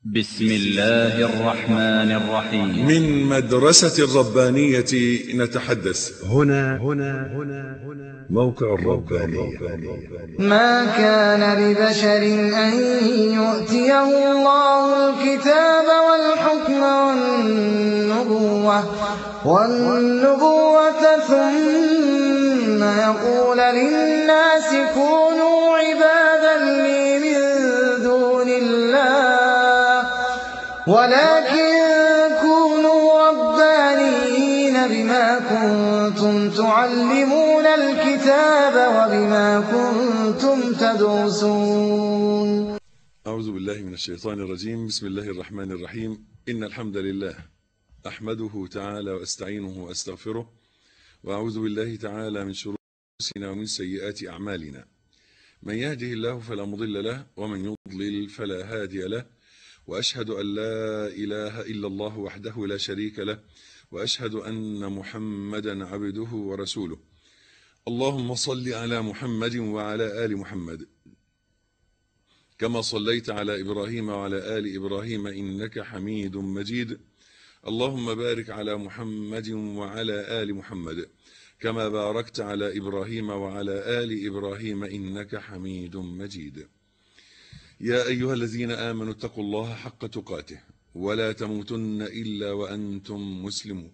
بسم الله الرحمن الرحيم من مدرسة الربانية نتحدث هنا هنا هنا هنا موقع الربانية ما كان لبشر أن يؤتيه الله الكتاب والحكم والنبوة والنبوة ثم يقول للناس كونوا عبادا لي من دون الله ولكن كونوا ربانيين بما كنتم تعلمون الكتاب وبما كنتم تدرسون أعوذ بالله من الشيطان الرجيم بسم الله الرحمن الرحيم إن الحمد لله أحمده تعالى وأستعينه وأستغفره وأعوذ بالله تعالى من شرور أنفسنا ومن سيئات أعمالنا من يهده الله فلا مضل له ومن يضلل فلا هادي له وأشهد أن لا إله إلا الله وحده لا شريك له وأشهد أن محمدا عبده ورسوله اللهم صل على محمد وعلى آل محمد كما صليت على إبراهيم وعلى آل إبراهيم إنك حميد مجيد اللهم بارك على محمد وعلى آل محمد كما باركت على إبراهيم وعلى آل إبراهيم إنك حميد مجيد يا أيها الذين آمنوا اتقوا الله حق تقاته ولا تموتن إلا وأنتم مسلمون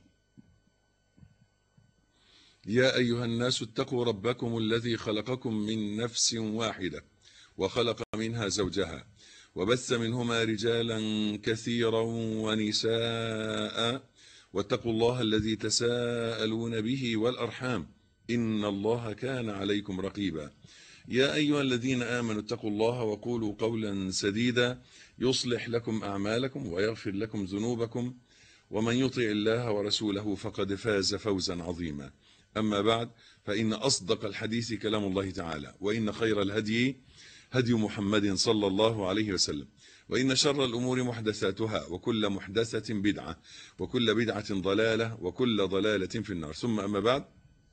يا أيها الناس اتقوا ربكم الذي خلقكم من نفس واحدة وخلق منها زوجها وبث منهما رجالا كثيرا ونساء واتقوا الله الذي تساءلون به والأرحام إن الله كان عليكم رقيبا يا أيها الذين آمنوا اتقوا الله وقولوا قولا سديدا يصلح لكم أعمالكم ويغفر لكم ذنوبكم ومن يطع الله ورسوله فقد فاز فوزا عظيما أما بعد فإن أصدق الحديث كلام الله تعالى وإن خير الهدي هدي محمد صلى الله عليه وسلم وإن شر الأمور محدثاتها وكل محدثة بدعة وكل بدعة ضلالة وكل ضلالة في النار ثم أما بعد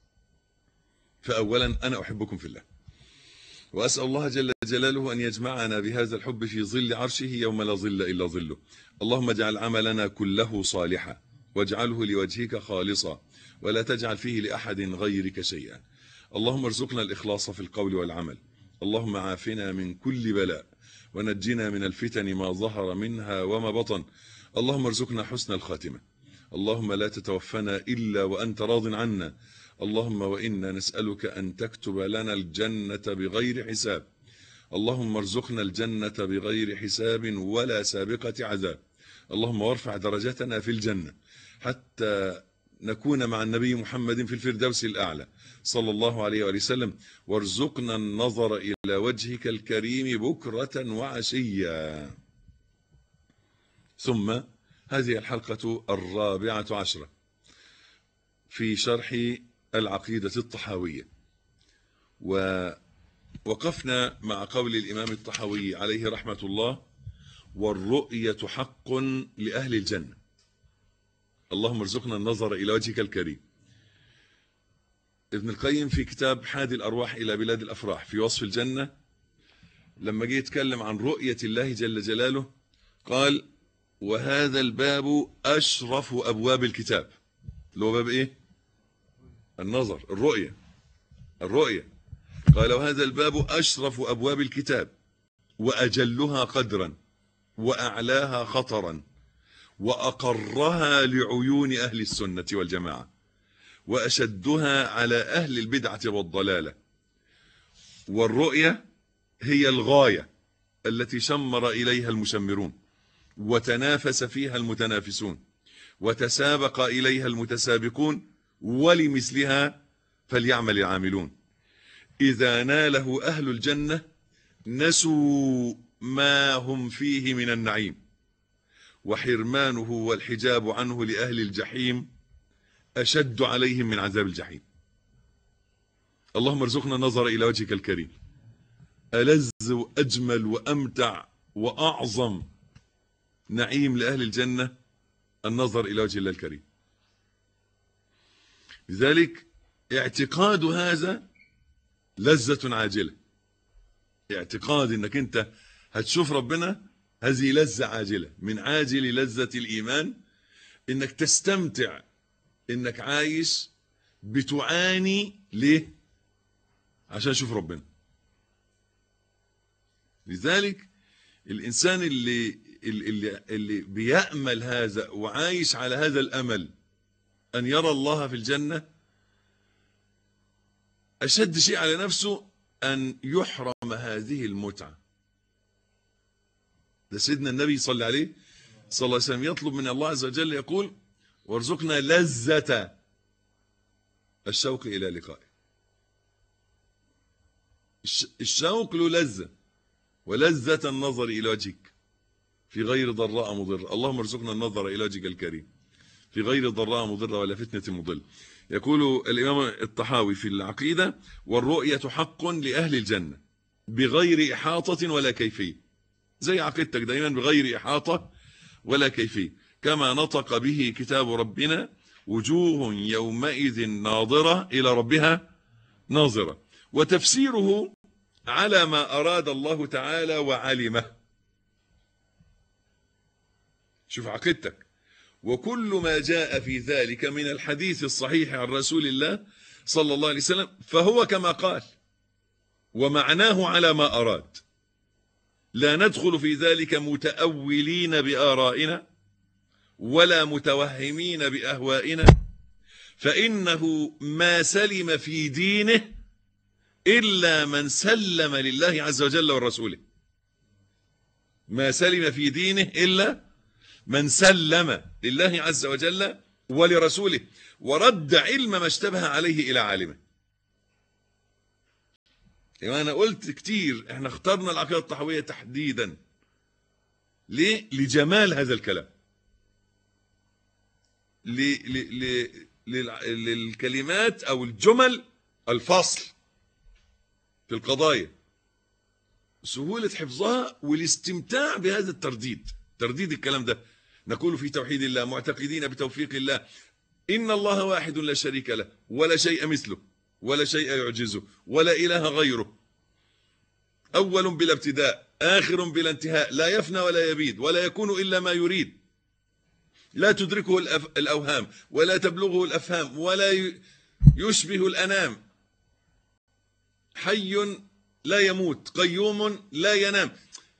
فأولا أنا أحبكم في الله وأسأل الله جل جلاله أن يجمعنا بهذا الحب في ظل عرشه يوم لا ظل إلا ظله اللهم اجعل عملنا كله صالحا واجعله لوجهك خالصا ولا تجعل فيه لأحد غيرك شيئا اللهم ارزقنا الإخلاص في القول والعمل اللهم عافنا من كل بلاء ونجنا من الفتن ما ظهر منها وما بطن اللهم ارزقنا حسن الخاتمة اللهم لا تتوفنا إلا وأنت راض عنا اللهم وإنا نسألك أن تكتب لنا الجنة بغير حساب اللهم ارزقنا الجنة بغير حساب ولا سابقة عذاب اللهم وارفع درجتنا في الجنة حتى نكون مع النبي محمد في الفردوس الأعلى صلى الله عليه وآله وسلم وارزقنا النظر إلى وجهك الكريم بكرة وعشيا ثم هذه الحلقة الرابعة عشرة في شرح العقيدة الطحاوية ووقفنا مع قول الإمام الطحاوي عليه رحمة الله والرؤية حق لأهل الجنة اللهم ارزقنا النظر إلى وجهك الكريم ابن القيم في كتاب حادي الأرواح إلى بلاد الأفراح في وصف الجنة لما جه يتكلم عن رؤية الله جل جلاله قال وهذا الباب أشرف أبواب الكتاب اللي هو باب إيه النظر الرؤية الرؤية قال وهذا الباب أشرف أبواب الكتاب وأجلها قدرا وأعلاها خطرا وأقرها لعيون أهل السنة والجماعة وأشدها على أهل البدعة والضلالة والرؤية هي الغاية التي شمر إليها المشمرون وتنافس فيها المتنافسون وتسابق إليها المتسابقون ولمثلها فليعمل العاملون إذا ناله أهل الجنة نسوا ما هم فيه من النعيم وحرمانه والحجاب عنه لأهل الجحيم أشد عليهم من عذاب الجحيم اللهم ارزقنا النظر إلى وجهك الكريم ألز وأجمل وأمتع وأعظم نعيم لأهل الجنة النظر إلى وجه الله الكريم لذلك اعتقاد هذا لذة عاجلة اعتقاد انك انت هتشوف ربنا هذه لذة عاجلة من عاجل لذة الإيمان إنك تستمتع إنك عايش بتعاني ليه عشان شوف ربنا لذلك الإنسان اللي اللي اللي بيأمل هذا وعايش على هذا الأمل أن يرى الله في الجنة أشد شيء على نفسه أن يحرم هذه المتعة ده سيدنا النبي صلى عليه صلى الله عليه وسلم يطلب من الله عز وجل يقول وارزقنا لذة الشوق إلى لقائه الشوق له لذة ولذة النظر إلى وجهك في غير ضراء مضرة اللهم ارزقنا النظر إلى وجهك الكريم في غير ضراء مضرة ولا فتنة مضلة يقول الإمام الطحاوي في العقيدة والرؤية حق لأهل الجنة بغير إحاطة ولا كيفية زي عقيدتك دايما بغير إحاطة ولا كيفية كما نطق به كتاب ربنا وجوه يومئذ ناظرة إلى ربها ناظرة وتفسيره على ما أراد الله تعالى وعلمه شوف عقيدتك وكل ما جاء في ذلك من الحديث الصحيح عن رسول الله صلى الله عليه وسلم فهو كما قال ومعناه على ما أراد لا ندخل في ذلك متأولين بآرائنا ولا متوهمين بأهوائنا فإنه ما سلم في دينه إلا من سلم لله عز وجل ورسوله ما سلم في دينه إلا من سلم لله عز وجل ولرسوله ورد علم ما اشتبه عليه إلى عالمه يعني أنا قلت كتير احنا اخترنا العقيدة الطحوية تحديدا ليه؟ لجمال هذا الكلام ل... ل... ل... لل... للكلمات أو الجمل الفصل في القضايا سهولة حفظها والاستمتاع بهذا الترديد ترديد الكلام ده نقول في توحيد الله معتقدين بتوفيق الله إن الله واحد لا شريك له ولا شيء مثله ولا شيء يعجزه ولا إله غيره أول بلا ابتداء آخر بلا انتهاء لا يفنى ولا يبيد ولا يكون إلا ما يريد لا تدركه الأف... الأوهام ولا تبلغه الأفهام ولا يشبه الأنام حي لا يموت قيوم لا ينام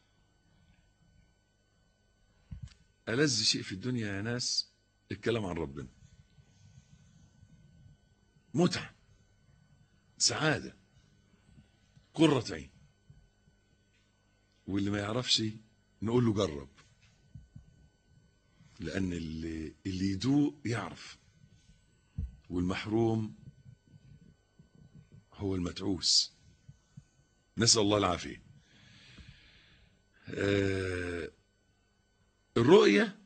ألذ شيء في الدنيا يا ناس الكلام عن ربنا متعة سعادة قرة عين واللي ما يعرفش نقول له جرب لأن اللي, اللي يدوق يعرف والمحروم هو المتعوس نسأل الله العافية آه الرؤية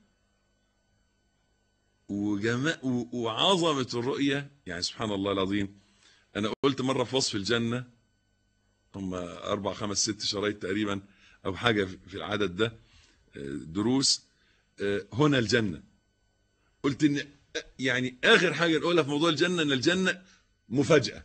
وجماء وعظمة الرؤية يعني سبحان الله العظيم أنا قلت مرة في وصف الجنة هم أربع خمس ست شرايط تقريبا أو حاجة في العدد ده دروس هنا الجنة قلت إن يعني آخر حاجة نقولها في موضوع الجنة إن الجنة مفاجأة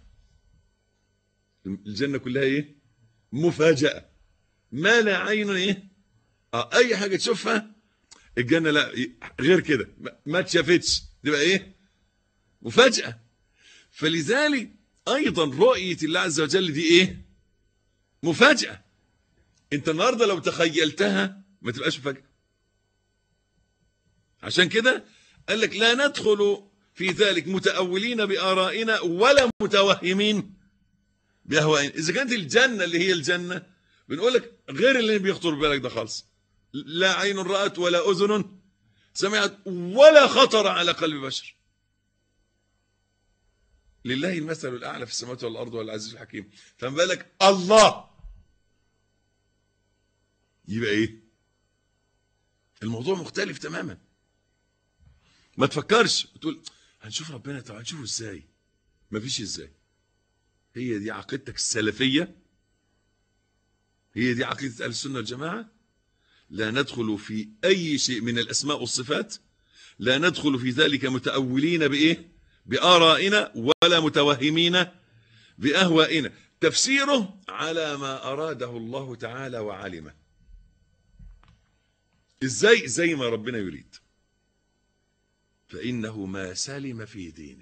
الجنة كلها إيه؟ مفاجأة ما لا عين إيه؟ آه أي حاجة تشوفها الجنة لا غير كده ما اتشافتش تبقى ايه مفاجأة فلذلك ايضا رؤية الله عز وجل دي ايه مفاجأة انت النهاردة لو تخيلتها ما تبقاش مفاجأة عشان كده قال لك لا ندخل في ذلك متأولين بآرائنا ولا متوهمين بأهوائنا إذا كانت الجنة اللي هي الجنة بنقول لك غير اللي بيخطر ببالك ده خالص لا عين رأت ولا أذن سمعت ولا خطر على قلب بشر لله المثل الأعلى في السماوات والأرض والعزيز الحكيم فما بالك الله يبقى إيه الموضوع مختلف تماما ما تفكرش تقول هنشوف ربنا طب هنشوفه ازاي ما فيش ازاي هي دي عقيدتك السلفية هي دي عقيدة أهل السنة والجماعة لا ندخل في أي شيء من الأسماء والصفات لا ندخل في ذلك متأولين بإيه بآرائنا ولا متوهمين بأهوائنا تفسيره على ما أراده الله تعالى وعلمه ازاي زي ما ربنا يريد فانه ما سلم في دينه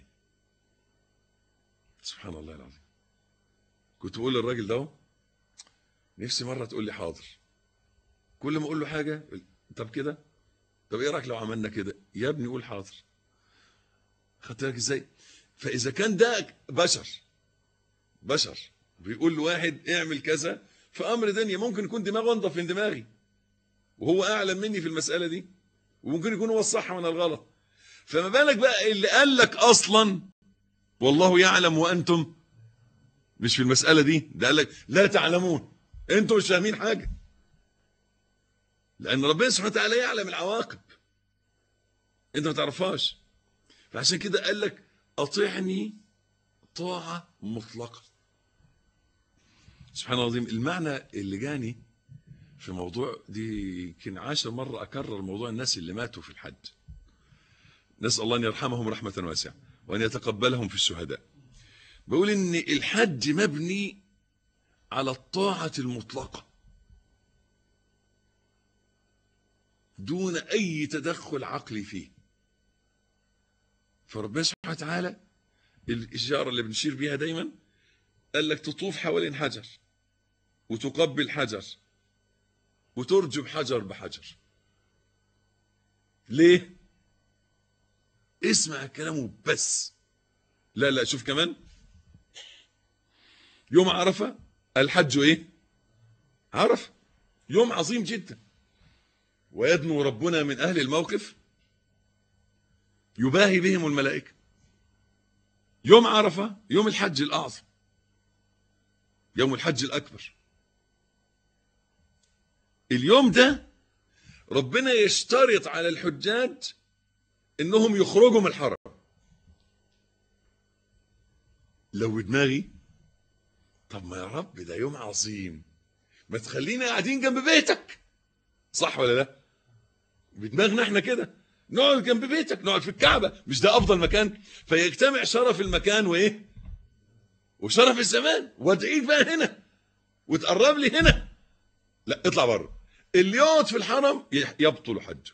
سبحان الله العظيم كنت بقول للراجل ده نفسي مره تقول لي حاضر كل ما اقول له حاجه يقول طب كده طب ايه رايك لو عملنا كده يا ابني قول حاضر خدت بالك ازاي فاذا كان ده بشر بشر بيقول لواحد اعمل كذا في امر دنيا ممكن يكون دماغه انضف من دماغي وهو اعلم مني في المساله دي وممكن يكون هو الصح وانا الغلط فما بالك بقى اللي قال لك اصلا والله يعلم وانتم مش في المساله دي ده قال لك لا تعلمون انتم مش فاهمين حاجه لان ربنا سبحانه وتعالى يعلم العواقب انت ما تعرفهاش فعشان كده قال لك اطيعني طاعه مطلقه سبحان الله العظيم المعنى اللي جاني في موضوع دي يمكن عاشر مرة أكرر موضوع الناس اللي ماتوا في الحج نسأل الله أن يرحمهم رحمة واسعة وأن يتقبلهم في الشهداء بقول إن الحج مبني على الطاعة المطلقة دون أي تدخل عقلي فيه فربنا سبحانه وتعالى الإشارة اللي بنشير بيها دايما قال لك تطوف حوالين حجر وتقبل حجر وترجم حجر بحجر ليه اسمع كلامه بس لا لا شوف كمان يوم عرفة الحج ايه عرفة يوم عظيم جدا ويدنو ربنا من اهل الموقف يباهي بهم الملائكة يوم عرفة يوم الحج الاعظم يوم الحج الاكبر اليوم ده ربنا يشترط على الحجاج انهم يخرجوا من الحرم لو دماغي طب ما يا رب ده يوم عظيم ما تخلينا قاعدين جنب بيتك صح ولا لا بدماغنا احنا كده نقعد جنب بيتك نقعد في الكعبة مش ده افضل مكان فيجتمع شرف المكان وايه وشرف الزمان وادعيك بقى هنا وتقرب لي هنا لا اطلع بره اللي يقعد في الحرم يبطل حجه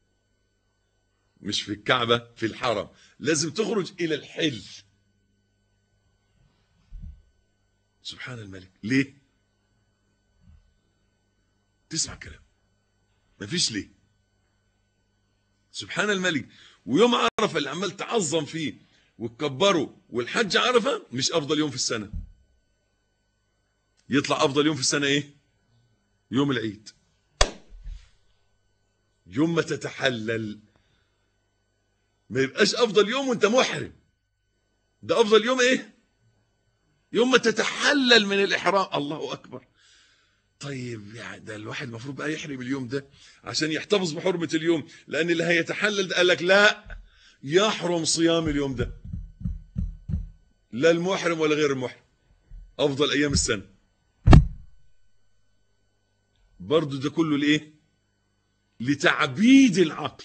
مش في الكعبة في الحرم لازم تخرج إلى الحل سبحان الملك ليه تسمع كلام مفيش ليه سبحان الملك ويوم عرفة اللي عمال تعظم فيه وتكبره والحج عرفة مش أفضل يوم في السنة يطلع أفضل يوم في السنة إيه يوم العيد يوم ما تتحلل ما يبقاش افضل يوم وانت محرم ده افضل يوم ايه يوم ما تتحلل من الاحرام الله اكبر طيب يعني ده الواحد المفروض بقى يحرم اليوم ده عشان يحتفظ بحرمه اليوم لان اللي هيتحلل ده قال لك لا يحرم صيام اليوم ده لا المحرم ولا غير المحرم افضل ايام السنه برضو ده كله لايه لتعبيد العقل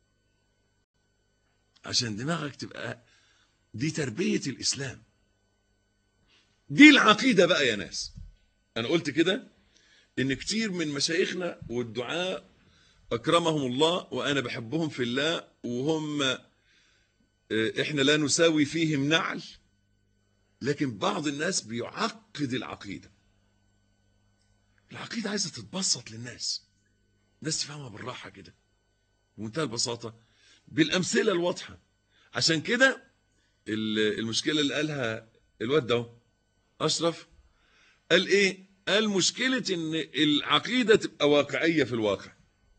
عشان دماغك تبقى دي تربية الإسلام دي العقيدة بقى يا ناس أنا قلت كده إن كتير من مشايخنا والدعاء أكرمهم الله وأنا بحبهم في الله وهم إحنا لا نساوي فيهم نعل لكن بعض الناس بيعقد العقيدة العقيدة عايزة تتبسط للناس الناس تفهمها بالراحة كده بمنتهى البساطة بالأمثلة الواضحة عشان كده المشكلة اللي قالها الواد ده أشرف قال إيه قال مشكلة إن العقيدة تبقى واقعية في الواقع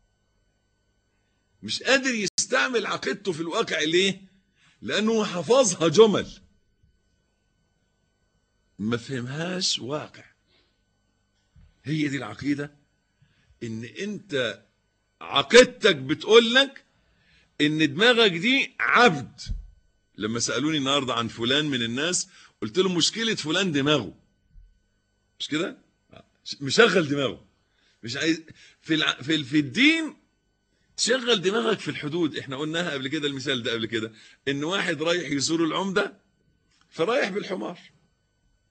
مش قادر يستعمل عقيدته في الواقع ليه لأنه حفظها جمل ما فهمهاش واقع هي دي العقيدة ان انت عقيدتك بتقول لك ان دماغك دي عبد لما سالوني النهارده عن فلان من الناس قلت لهم مشكله فلان دماغه مش كده مشغل دماغه مش عايز في الع... في في الدين تشغل دماغك في الحدود احنا قلناها قبل كده المثال ده قبل كده ان واحد رايح يزور العمده فرايح بالحمار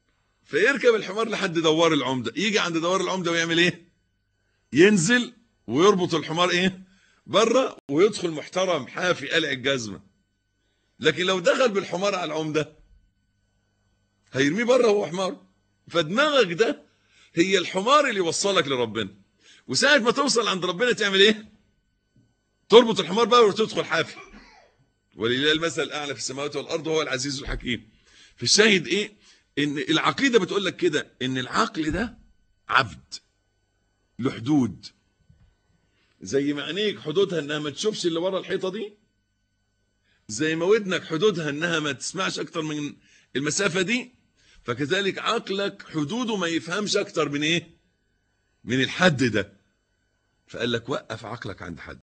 فيركب الحمار لحد دوار العمده يجي عند دوار العمده ويعمل ايه ينزل ويربط الحمار ايه بره ويدخل محترم حافي قلع الجزمه لكن لو دخل بالحمار على العمده هيرميه بره هو حمار فدماغك ده هي الحمار اللي يوصلك لربنا وساعة ما توصل عند ربنا تعمل ايه تربط الحمار بقى وتدخل حافي ولله المثل الاعلى في السماوات والارض وهو العزيز الحكيم في الشاهد ايه ان العقيده بتقول لك كده ان العقل ده عبد له حدود زي ما عينيك حدودها انها ما تشوفش اللي ورا الحيطه دي زي ما ودنك حدودها انها ما تسمعش اكتر من المسافه دي فكذلك عقلك حدوده ما يفهمش اكتر من ايه من الحد ده فقال لك وقف عقلك عند حده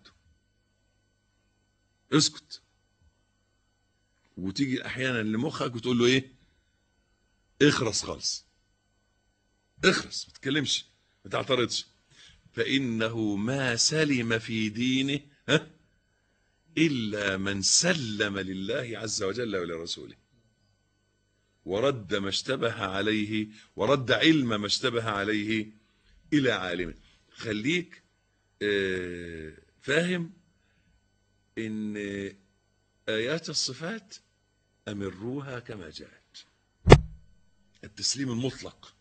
اسكت وتيجي احيانا لمخك وتقول له ايه اخرس خالص اخرس ما تتكلمش ما تعترضش فانه ما سلم في دينه ها الا من سلم لله عز وجل ولرسوله ورد ما اشتبه عليه ورد علم ما اشتبه عليه الى عالمه خليك آه، فاهم ان ايات الصفات امروها كما جاءت التسليم المطلق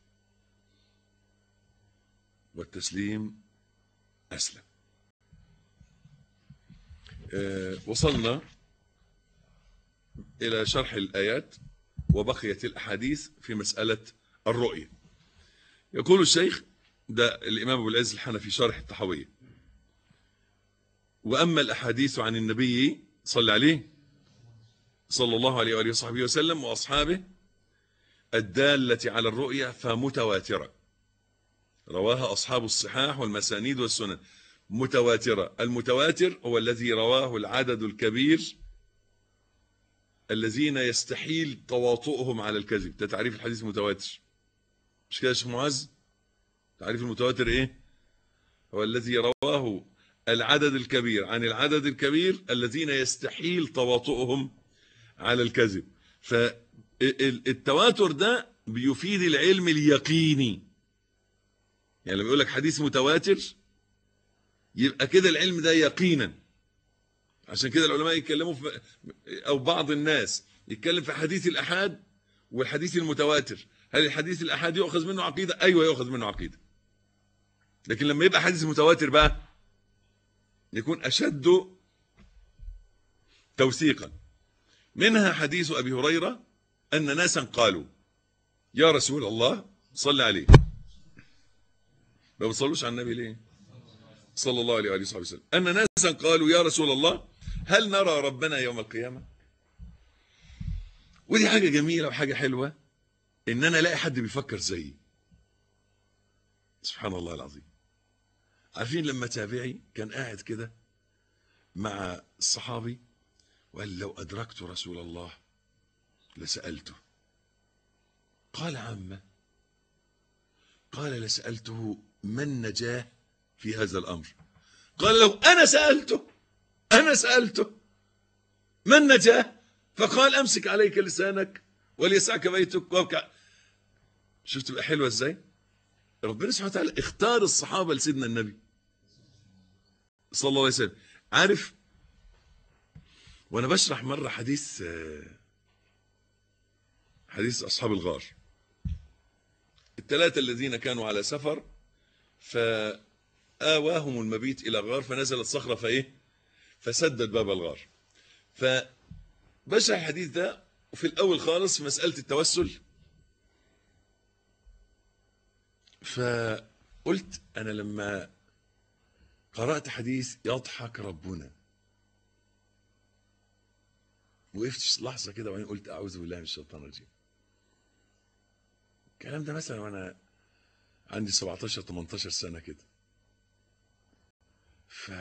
والتسليم اسلم آه، وصلنا الى شرح الايات وبقيت الاحاديث في مساله الرؤيه يقول الشيخ ده الامام ابو العز الحنفي شارح الطحاويه واما الاحاديث عن النبي صلى عليه صلى الله عليه واله وصحبه وسلم واصحابه الداله على الرؤيا فمتواتره رواها اصحاب الصحاح والمسانيد والسنن متواتره المتواتر هو الذي رواه العدد الكبير الذين يستحيل تواطؤهم على الكذب ده تعريف الحديث المتواتر مش كده يا شيخ معاذ تعريف المتواتر ايه هو الذي رواه العدد الكبير عن العدد الكبير الذين يستحيل تواطؤهم على الكذب فالتواتر ده بيفيد العلم اليقيني يعني لما يقول لك حديث متواتر يبقى كده العلم ده يقينا عشان كده العلماء يتكلموا في او بعض الناس يتكلم في حديث الاحاد والحديث المتواتر هل الحديث الاحاد يؤخذ منه عقيده ايوه يؤخذ منه عقيده لكن لما يبقى حديث متواتر بقى يكون اشد توثيقا منها حديث ابي هريره ان ناسا قالوا يا رسول الله صل عليه ما بتصلوش على النبي ليه صلى الله عليه وآله وصحبه وسلم أن ناسا قالوا يا رسول الله هل نرى ربنا يوم القيامة ودي حاجة جميلة وحاجة حلوة إن أنا ألاقي حد بيفكر زيي سبحان الله العظيم عارفين لما تابعي كان قاعد كده مع الصحابي وقال لو أدركت رسول الله لسألته قال عمه قال لسألته ما النجاه في هذا الأمر قال لو أنا سألته أنا سألته ما النجاة فقال أمسك عليك لسانك وليسعك بيتك وابكى شفت بقى حلوة ازاي ربنا سبحانه وتعالى اختار الصحابة لسيدنا النبي صلى الله عليه وسلم عارف وانا بشرح مرة حديث حديث أصحاب الغار الثلاثة الذين كانوا على سفر فآواهم المبيت إلى غار فنزلت صخرة فإيه فسدت باب الغار فبشرح الحديث ده وفي الأول خالص في مسألة التوسل فقلت أنا لما قرأت حديث يضحك ربنا وقفت لحظة كده وبعدين قلت أعوذ بالله من الشيطان الرجيم الكلام ده مثلا وأنا عندي 17 18 سنة كده ف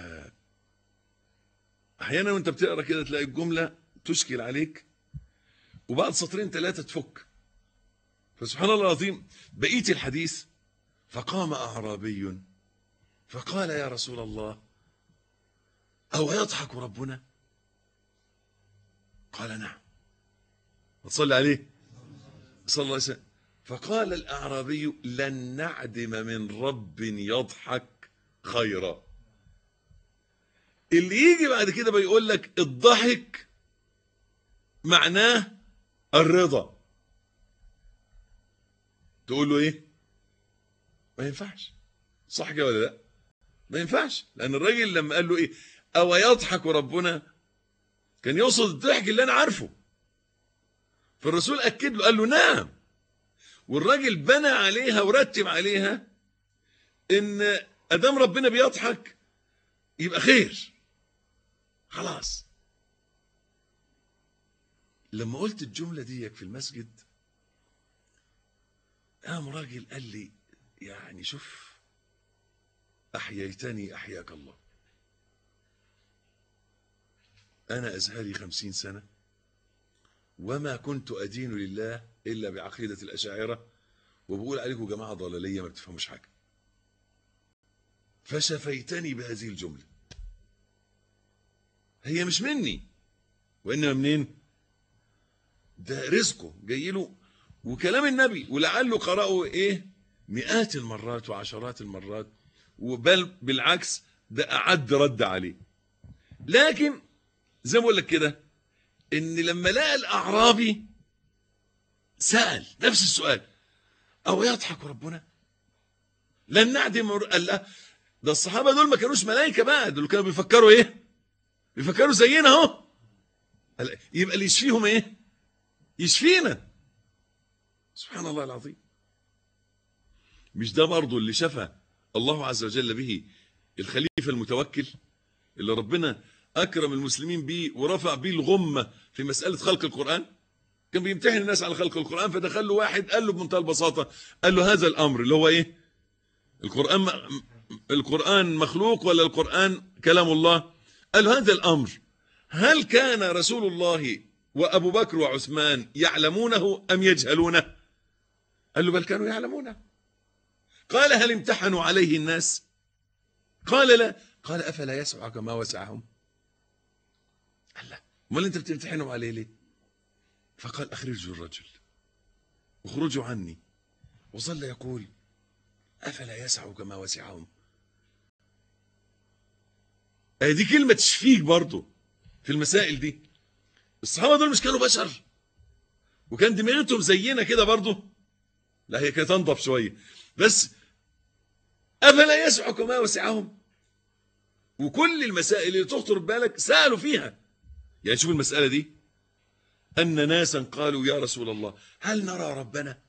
أحيانا وأنت بتقرأ كده تلاقي الجملة تشكل عليك وبعد سطرين ثلاثة تفك فسبحان الله العظيم بقيت الحديث فقام أعرابي فقال يا رسول الله أو يضحك ربنا قال نعم وتصلي عليه صلى الله عليه وسلم فقال الأعرابي لن نعدم من رب يضحك خيرا اللي يجي بعد كده بيقول لك الضحك معناه الرضا تقول له ايه ما ينفعش صح كده ولا لا ما ينفعش لان الراجل لما قال له ايه او يضحك ربنا كان يقصد الضحك اللي انا عارفه فالرسول اكد له قال له نعم والراجل بنى عليها ورتب عليها ان ادام ربنا بيضحك يبقى خير خلاص لما قلت الجمله دي في المسجد قام راجل قال لي يعني شوف احييتني احياك الله انا ازهري خمسين سنه وما كنت ادين لله الا بعقيده الاشاعره وبقول عليكم جماعه ضلاليه ما بتفهموش حاجه فشفيتني بهذه الجمله هي مش مني وانما منين ده رزقه جاي له وكلام النبي ولعله قرأه ايه مئات المرات وعشرات المرات وبل بالعكس ده أعد رد عليه لكن زي ما بقول لك كده ان لما لقى الاعرابي سأل نفس السؤال او يضحك ربنا لن نعدم قال لا ده الصحابه دول ما كانوش ملائكه بقى دول كانوا بيفكروا ايه بيفكروا زينا اهو قال يبقى اللي يشفيهم ايه يشفينا سبحان الله العظيم مش ده برضه اللي شفى الله عز وجل به الخليفه المتوكل اللي ربنا اكرم المسلمين بيه ورفع بيه الغمه في مساله خلق القران كان بيمتحن الناس على خلق القران فدخل له واحد قال له بمنتهى البساطه قال له هذا الامر اللي هو ايه القران القران مخلوق ولا القران كلام الله قال له هذا الامر هل كان رسول الله وابو بكر وعثمان يعلمونه ام يجهلونه قال له بل كانوا يعلمونه قال هل امتحنوا عليه الناس قال لا قال افلا يسعك ما وسعهم قال لا امال انت بتمتحنوا عليه ليه فقال اخرجوا الرجل اخرجوا عني وظل يقول افلا يسعك ما وسعهم دي كلمه تشفيك برضه في المسائل دي الصحابه دول مش كانوا بشر وكان دماغتهم زينا كده برضه لا هي كانت انضف شويه بس افلا يسعك ما وسعهم وكل المسائل اللي تخطر ببالك سالوا فيها يعني شوف المساله دي ان ناسا قالوا يا رسول الله هل نرى ربنا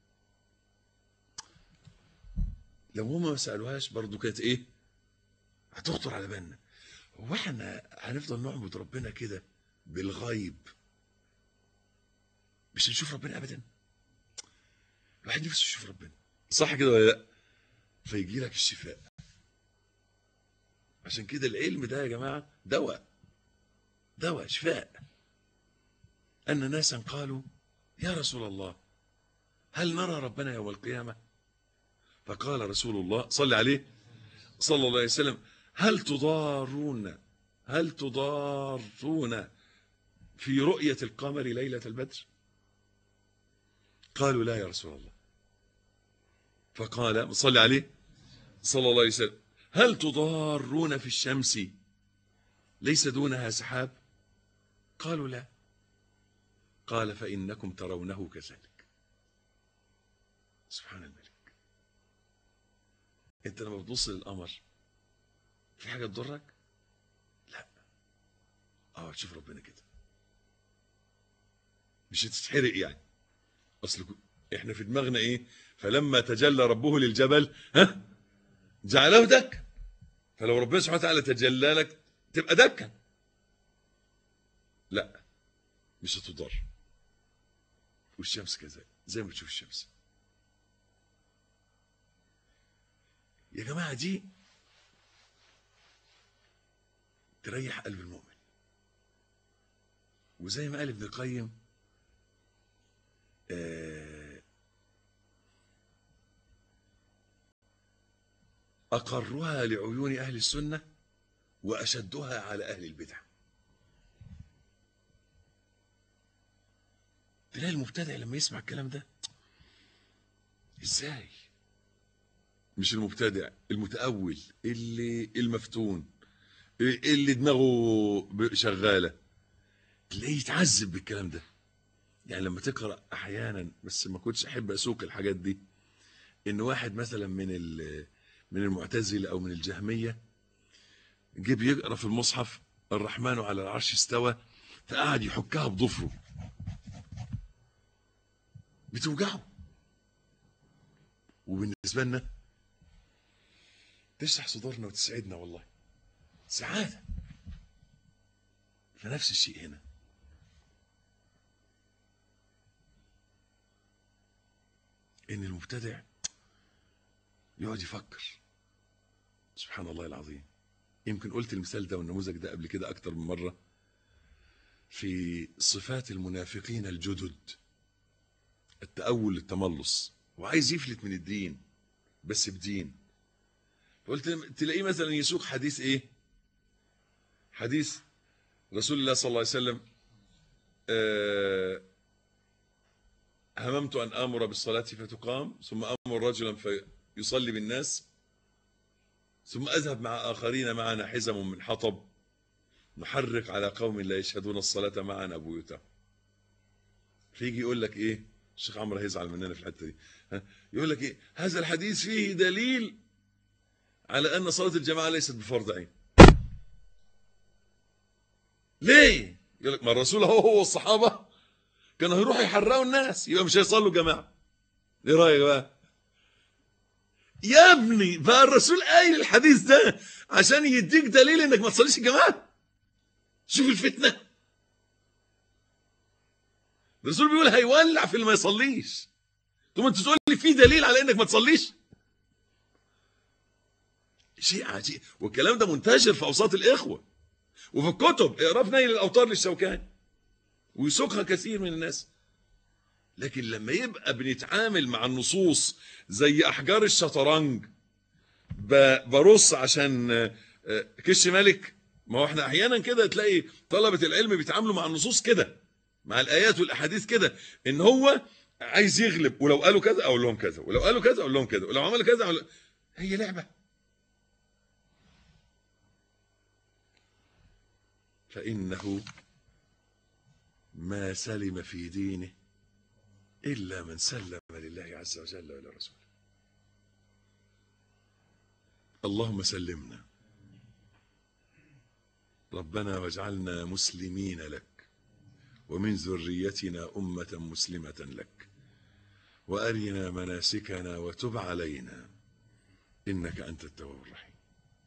لو هم ما سالوهاش برضه كانت ايه هتخطر على بالنا هو احنا هنفضل نعبد ربنا كده بالغيب مش هنشوف ربنا ابدا الواحد نفسه يشوف ربنا صح كده ولا لا فيجي لك الشفاء عشان كده العلم ده يا جماعه دواء دواء شفاء ان ناسا قالوا يا رسول الله هل نرى ربنا يوم القيامه فقال رسول الله صلى عليه صلى الله عليه وسلم هل تضارون هل تضارون في رؤية القمر ليلة البدر قالوا لا يا رسول الله فقال صلى عليه صلى الله عليه وسلم هل تضارون في الشمس ليس دونها سحاب قالوا لا قال فإنكم ترونه كذلك سبحان الملك انت لما بتبص للقمر في حاجه تضرك لا اه تشوف ربنا كده مش هتتحرق يعني اصل احنا في دماغنا ايه فلما تجلى ربه للجبل ها جعله دكا فلو ربنا سبحانه وتعالى تجلى لك تبقى دكا لا مش هتضر والشمس كذلك زي ما بتشوف الشمس يا جماعه دي تريح قلب المؤمن وزي ما قال ابن القيم آه، أقرها لعيون أهل السنة وأشدها على أهل البدع تلاقي المبتدع لما يسمع الكلام ده ازاي مش المبتدع المتأول اللي المفتون اللي دماغه ب- شغاله تلاقيه يتعذب بالكلام ده يعني لما تقرا احيانا بس ما كنتش احب اسوق الحاجات دي ان واحد مثلا من ال- من المعتزله او من الجهميه جه بيقرا في المصحف الرحمن على العرش استوى فقعد يحكها بضفره بتوجعه وبالنسبه لنا تشرح صدورنا وتسعدنا والله سعاده فنفس الشيء هنا ان المبتدع يقعد يفكر سبحان الله العظيم يمكن قلت المثال ده والنموذج ده قبل كده اكتر من مره في صفات المنافقين الجدد التأول للتملص وعايز يفلت من الدين بس بدين قلت تلاقيه مثلا يسوق حديث ايه حديث رسول الله صلى الله عليه وسلم آه هممت أن آمر بالصلاة فتقام ثم أمر رجلا فيصلي بالناس ثم أذهب مع آخرين معنا حزم من حطب نحرق على قوم لا يشهدون الصلاة معنا بيوتهم فيجي يقول لك إيه الشيخ عمرو هيزعل مننا في الحتة دي ها؟ يقول لك إيه هذا الحديث فيه دليل على أن صلاة الجماعة ليست بفرض عين ليه يقول لك ما الرسول هو هو الصحابة كانوا هيروحوا يحرقوا الناس يبقى مش هيصلوا جماعة ايه رأيك بقى يا ابني بقى الرسول قايل الحديث ده عشان يديك دليل انك ما تصليش الجماعة شوف الفتنة الرسول بيقول هيولع في اللي ما يصليش ثم انت تقول لي في دليل على انك ما تصليش شيء عجيب والكلام ده منتشر في اوساط الاخوه وفي الكتب اقرا في نيل الاوطار للشوكاني ويسوقها كثير من الناس لكن لما يبقى بنتعامل مع النصوص زي احجار الشطرنج ب- برص عشان آه، آه، كش ملك ما هو احنا احيانا كده تلاقي طلبه العلم بيتعاملوا مع النصوص كده مع الايات والاحاديث كده ان هو عايز يغلب ولو قالوا كذا اقول لهم كذا ولو قالوا كذا اقول لهم كذا ولو عملوا كذا أقول... هي لعبه فانه ما سلم في دينه إلا من سلم لله عز وجل ولرسوله اللهم سلمنا ربنا واجعلنا مسلمين لك ومن ذريتنا أمة مسلمة لك وأرنا مناسكنا وتب علينا إنك أنت التواب الرحيم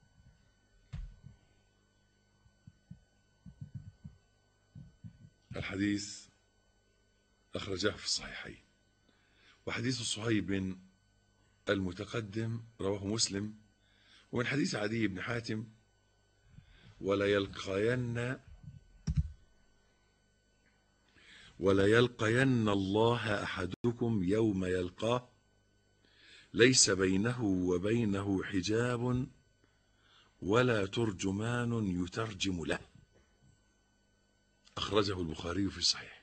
الحديث أخرجاه في الصحيحين وحديث صهيب المتقدم رواه مسلم ومن حديث عدي بن حاتم ولا يلقين ولا يلقين الله أحدكم يوم يلقاه ليس بينه وبينه حجاب ولا ترجمان يترجم له أخرجه البخاري في الصحيح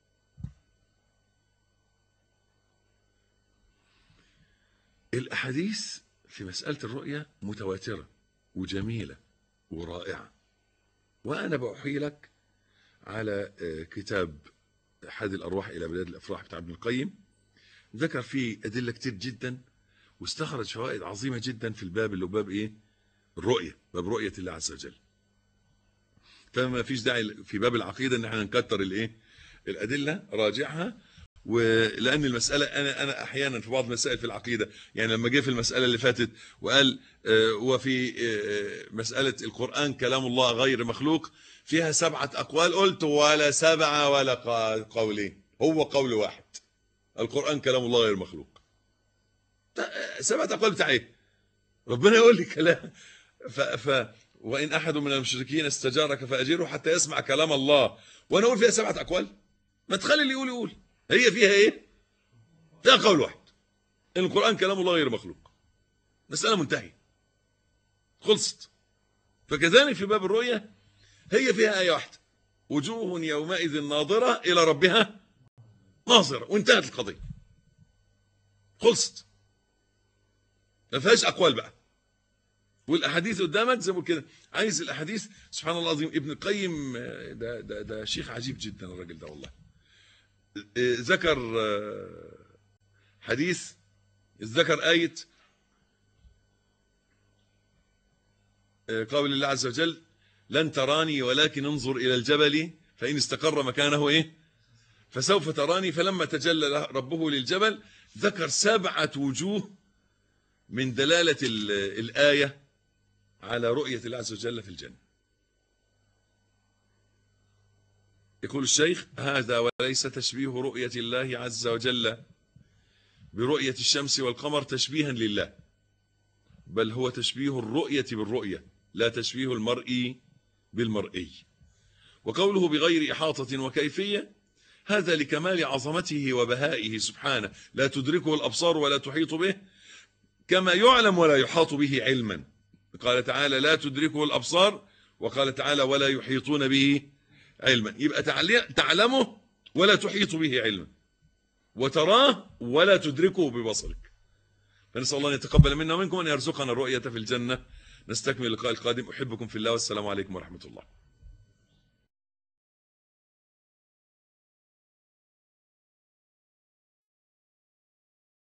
الأحاديث في مسألة الرؤية متواترة وجميلة ورائعة وأنا بأحيي لك على آه، كتاب حاد الأرواح إلى بلاد الأفراح بتاع ابن القيم ذكر فيه أدلة كتير جدا واستخرج فوائد عظيمة جدا في الباب اللي هو باب إيه الرؤية باب رؤية الله عز وجل فما فيش داعي في باب العقيدة ان احنا نكتر الايه الأدلة راجعها ولأن المسألة أنا أنا أحيانا في بعض المسائل في العقيدة يعني لما جه في المسألة اللي فاتت وقال آه، وفي آه، مسألة القرآن كلام الله غير مخلوق فيها سبعة أقوال قلت ولا سبعة ولا قا- قولين هو قول واحد القرآن كلام الله غير مخلوق تا- سبعة أقوال بتاع إيه؟ ربنا يقول لي كلام ف, ف وإن أحد من المشركين استجارك فأجيره حتى يسمع كلام الله وأنا أقول فيها سبعة أقوال ما تخلي اللي يقول يقول هي فيها إيه؟ فيها قول واحد إن القرآن كلام الله غير مخلوق مسألة منتهية خلصت فكذلك في باب الرؤية هي فيها آية واحدة وجوه يومئذ ناظرة إلى ربها ناظرة وانتهت القضية خلصت ما فيهاش أقوال بقى والاحاديث قدامك زي ما بقول كده عايز الاحاديث سبحان الله العظيم ابن القيم آه، ده ده ده شيخ عجيب جدا الراجل ده والله آه، ذكر آه، حديث ذكر آية آه، قول الله عز وجل لن تراني ولكن انظر إلى الجبل فإن استقر مكانه إيه فسوف تراني فلما تجلى له ربه للجبل ذكر سبعة وجوه من دلالة ال- الآية على رؤية الله عز وجل في الجنة يقول الشيخ هذا وليس تشبيه رؤية الله عز وجل برؤية الشمس والقمر تشبيها لله بل هو تشبيه الرؤية بالرؤية لا تشبيه المرء بالمرئي وقوله بغير إحاطة وكيفية هذا لكمال عظمته وبهائه سبحانه لا تدركه الأبصار ولا تحيط به كما يعلم ولا يحاط به علما قال تعالى لا تدركه الأبصار وقال تعالى ولا يحيطون به علما يبقى تعلي- تعلمه ولا تحيط به علما وتراه ولا تدركه ببصرك فنسأل الله أن يتقبل منا ومنكم أن يرزقنا الرؤية في الجنة نستكمل اللقاء القادم أحبكم في الله والسلام عليكم ورحمة الله